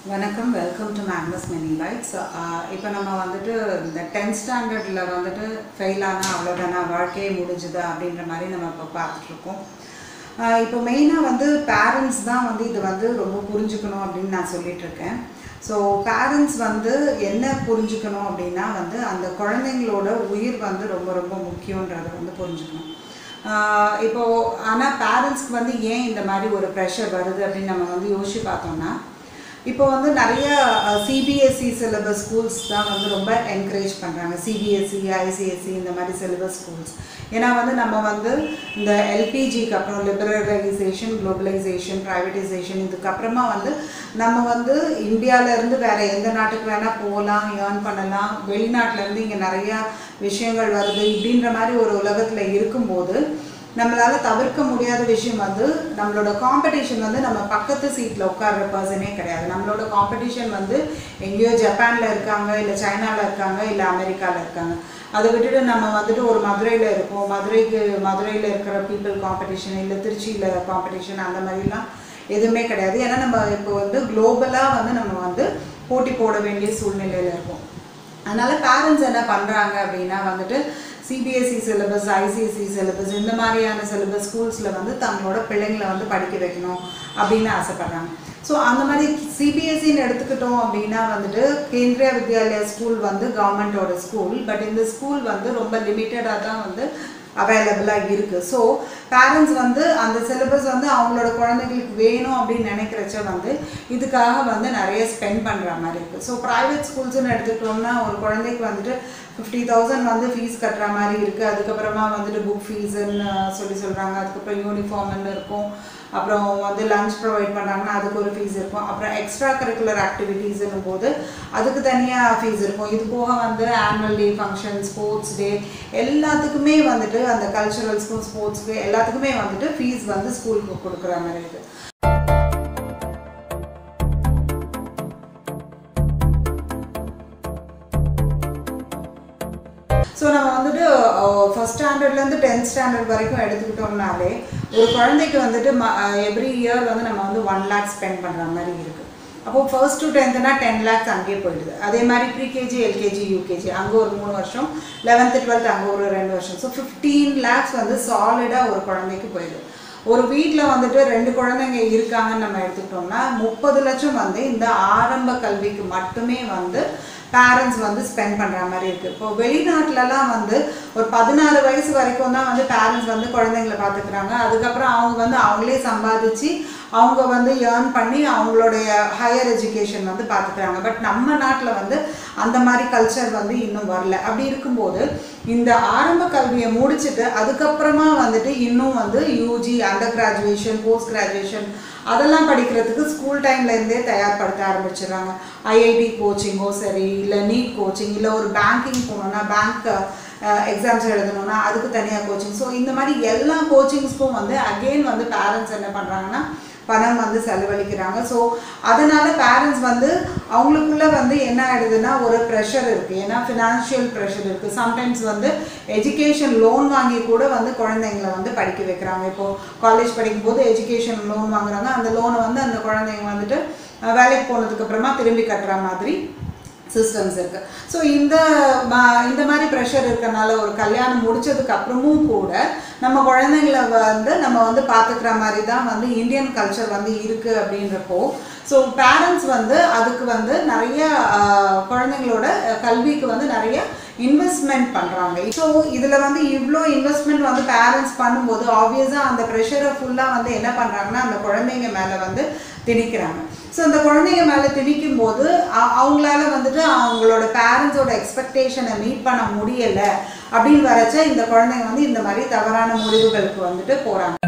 வணக்கம் welcome to Magnus many bites இப்போ நம்ம வந்துட்டு இந்த டென்த் ஸ்டாண்டர்டில் வந்துட்டு ஃபெயில் ஆனால் அவ்வளோதானா வாழ்க்கையே முடிஞ்சுது அப்படின்ற மாதிரி நம்ம இப்போ பார்த்துட்ருக்கோம் இப்போ மெயினாக வந்து பேரண்ட்ஸ் தான் வந்து இது வந்து ரொம்ப புரிஞ்சுக்கணும் அப்படின்னு நான் சொல்லிட்டு இருக்கேன் ஸோ பேரண்ட்ஸ் வந்து என்ன புரிஞ்சுக்கணும் அப்படின்னா வந்து அந்த குழந்தைங்களோட உயிர் வந்து ரொம்ப ரொம்ப முக்கியன்றதை வந்து புரிஞ்சுக்கணும் ஆஹ் இப்போ ஆனால் பேரண்ட்ஸ்க்கு வந்து ஏன் இந்த மாதிரி ஒரு ப்ரெஷர் வருது அப்படின்னு நம்ம வந்து யோசிச்சு பார்த்தோம்னா இப்போ வந்து நிறைய சிபிஎஸ்சி சிலபஸ் ஸ்கூல்ஸ் தான் வந்து ரொம்ப என்கரேஜ் பண்ணுறாங்க சிபிஎஸ்சி ஐசிஎஸ்சி இந்த மாதிரி சிலபஸ் ஸ்கூல்ஸ் ஏன்னா வந்து நம்ம வந்து இந்த எல்பிஜிக்கு அப்புறம் லிபரலைசேஷன் குளோபலைசேஷன் ப்ரைவேட்டைசேஷன் இதுக்கப்புறமா வந்து நம்ம வந்து இந்தியாவிலேருந்து வேறு எந்த நாட்டுக்கு வேணால் போகலாம் ஏர்ன் பண்ணலாம் வெளிநாட்டிலேருந்து இங்கே நிறையா விஷயங்கள் வருது இப்படின்ற மாதிரி ஒரு உலகத்தில் இருக்கும்போது நம்மளால தவிர்க்க முடியாத விஷயம் வந்து நம்மளோட காம்படிஷன் வந்து நம்ம பக்கத்து சீட்டில் உட்கார்ற பர்சனே கிடையாது நம்மளோட காம்படிஷன் வந்து எங்கேயோ ஜப்பானில் இருக்காங்க இல்லை சைனாவில் இருக்காங்க இல்லை அமெரிக்காவில் இருக்காங்க அதை விட்டுட்டு நம்ம வந்துட்டு ஒரு மதுரையில் இருக்கோம் மதுரைக்கு மதுரையில் இருக்கிற பீப்புள் காம்படிஷன் இல்லை திருச்சியில் காம்படிஷன் அந்த மாதிரிலாம் எதுவுமே கிடையாது ஏன்னா நம்ம இப்போ வந்து குளோபலாக வந்து நம்ம வந்து போட்டி போட வேண்டிய சூழ்நிலையில் இருக்கோம் அதனால பேரண்ட்ஸ் என்ன பண்ணுறாங்க அப்படின்னா வந்துட்டு சிபிஎஸ்சி சிலபஸ் ஐசிஎஸ்சி சிலபஸ் இந்த மாதிரியான சிலபஸ் ஸ்கூல்ஸில் வந்து தங்களோட பிள்ளைங்களை வந்து படிக்க வைக்கணும் அப்படின்னு ஆசைப்பட்றாங்க ஸோ அந்த மாதிரி சிபிஎஸ்சின்னு எடுத்துக்கிட்டோம் அப்படின்னா வந்துட்டு கேந்திரிய வித்யாலயா ஸ்கூல் வந்து கவர்மெண்ட்டோட ஸ்கூல் பட் இந்த ஸ்கூல் வந்து ரொம்ப லிமிட்டடாக தான் வந்து அவைலபிளாக இருக்குது ஸோ பேரண்ட்ஸ் வந்து அந்த சிலபஸ் வந்து அவங்களோட குழந்தைங்களுக்கு வேணும் அப்படின்னு நினைக்கிறச்ச வந்து இதுக்காக வந்து நிறைய ஸ்பெண்ட் பண்ணுற மாதிரி இருக்குது ஸோ ப்ரைவேட் ஸ்கூல்ஸ்னு எடுத்துக்கிட்டோம்னா ஒரு குழந்தைக்கு வந்துட்டு ஃபிஃப்டி தௌசண்ட் வந்து ஃபீஸ் கட்டுற மாதிரி இருக்குது அதுக்கப்புறமா வந்துட்டு புக் ஃபீஸுன்னு சொல்லி சொல்கிறாங்க அதுக்கப்புறம் யூனிஃபார்ம்னு இருக்கும் அப்புறம் வந்து லஞ்ச் ப்ரொவைட் பண்ணுறாங்கன்னா அதுக்கு ஒரு ஃபீஸ் இருக்கும் அப்புறம் எக்ஸ்ட்ரா கரிக்குலர் ஆக்டிவிட்டீஸ்னும் போது அதுக்கு தனியாக ஃபீஸ் இருக்கும் இது போக வந்து annual day function sports day எல்லாத்துக்குமே வந்துட்டு அந்த கல்ச்சுரல்ஸ்க்கும் ஸ்போர்ட்ஸ்க்கு எல்லாத்துக்குமே வந்துட்டு ஃபீஸ் வந்து ஸ்கூலுக்கு கொடுக்குற மாதிரி இருக்குது ஸோ நம்ம வந்துட்டு ஃபஸ்ட் ஸ்டாண்டர்ட்லேருந்து டென்த் ஸ்டாண்டர்ட் வரைக்கும் எடுத்துக்கிட்டோம்னாலே ஒரு குழந்தைக்கு வந்துட்டு எவ்ரி இயர் வந்து நம்ம வந்து ஒன் லேக் ஸ்பெண்ட் பண்ணுற மாதிரி இருக்குது அப்போது ஃபர்ஸ்ட் டு டென்த்துனா டென் லேக்ஸ் அங்கேயே போயிடுது அதே மாதிரி ப்ரீகேஜி எல்கேஜி யூகேஜி அங்கே ஒரு மூணு வருஷம் லெவன்த்து டுவெல்த் அங்கே ஒரு ரெண்டு வருஷம் ஸோ ஃபிஃப்டீன் லேக்ஸ் வந்து சாலிடாக ஒரு குழந்தைக்கு போயிடுது ஒரு வீட்டில் வந்துட்டு ரெண்டு குழந்தைங்க இருக்காங்கன்னு நம்ம எடுத்துக்கிட்டோம்னா முப்பது லட்சம் வந்து இந்த ஆரம்ப கல்விக்கு மட்டுமே வந்து பேரண்ட்ஸ் வந்து ஸ்பெண்ட் பண்ணுற மாதிரி இருக்குது இப்போ வெளிநாட்டிலலாம் வந்து ஒரு பதினாறு வயசு வரைக்கும் தான் வந்து பேரண்ட்ஸ் வந்து குழந்தைங்களை பார்த்துக்கிறாங்க அதுக்கப்புறம் அவங்க வந்து அவங்களே சம்பாதிச்சு அவங்க வந்து ஏர்ன் பண்ணி அவங்களுடைய ஹையர் எஜுகேஷன் வந்து பார்த்துக்கிறாங்க பட் நம்ம நாட்டில் வந்து அந்த மாதிரி கல்ச்சர் வந்து இன்னும் வரல அப்படி இருக்கும்போது இந்த ஆரம்ப கல்வியை முடிச்சுட்டு அதுக்கப்புறமா வந்துட்டு இன்னும் வந்து UG under graduation post graduation அதெல்லாம் படிக்கிறதுக்கு ஸ்கூல் டைம்லேருந்தே தயார்படுத்த ஆரம்பிச்சிடுறாங்க ஐஐடி கோச்சிங்கோ சரி இல்லை நீட் கோச்சிங் இல்லை ஒரு பேங்கிங் போகணுன்னா பேங்க் எக்ஸாம்ஸ் எழுதணும்னா அதுக்கு தனியாக கோச்சிங் ஸோ இந்த மாதிரி எல்லா கோச்சிங்ஸ்க்கும் வந்து அகெயின் வந்து பேரண்ட்ஸ் என்ன பண்ணுறாங்கன்னா பணம் வந்து செலவழிக்கிறாங்க ஸோ அதனால் பேரண்ட்ஸ் வந்து அவங்களுக்குள்ள வந்து என்ன ஆகிடுதுன்னா ஒரு ப்ரெஷர் இருக்குது ஏன்னா ஃபினான்ஷியல் ப்ரெஷர் இருக்குது சம்டைம்ஸ் வந்து எஜுகேஷன் லோன் வாங்கி கூட வந்து குழந்தைங்களை வந்து படிக்க வைக்கிறாங்க இப்போது காலேஜ் படிக்கும்போது எஜுகேஷன் லோன் வாங்குறாங்க அந்த லோனை வந்து அந்த குழந்தைங்க வந்துட்டு வேலைக்கு போனதுக்கப்புறமா திரும்பி கட்டுற மாதிரி சிஸ்டம்ஸ் இருக்கு ஸோ இந்த இந்த மாதிரி ப்ரெஷர் இருக்கனால ஒரு கல்யாணம் முடிச்சதுக்கு அப்புறமும் கூட நம்ம குழந்தைங்கள வந்து நம்ம வந்து பார்த்துக்கிற மாதிரி தான் வந்து இந்தியன் கல்ச்சர் வந்து இருக்கு அப்படின்றப்போ ஸோ பேரண்ட்ஸ் வந்து அதுக்கு வந்து நிறைய குழந்தைங்களோட கல்விக்கு வந்து நிறைய இன்வெஸ்ட்மெண்ட் பண்ணுறாங்க ஸோ இதில் வந்து இவ்வளோ இன்வெஸ்ட்மெண்ட் வந்து பேரண்ட்ஸ் பண்ணும்போது ஆப்வியஸாக அந்த ப்ரெஷரை ஃபுல்லாக வந்து என்ன பண்ணுறாங்கன்னா அந்த குழந்தைங்க மேலே வந்து திணிக்கிறாங்க ஸோ அந்த குழந்தைங்க மேலே திணிக்கும் போது அவங்களால வந்துட்டு அவங்களோட பேரண்ட்ஸோட எக்ஸ்பெக்டேஷனை மீட் பண்ண முடியலை அப்படின்னு வரச்ச இந்த குழந்தைங்க வந்து இந்த மாதிரி தவறான முடிவுகளுக்கு வந்துட்டு போகிறாங்க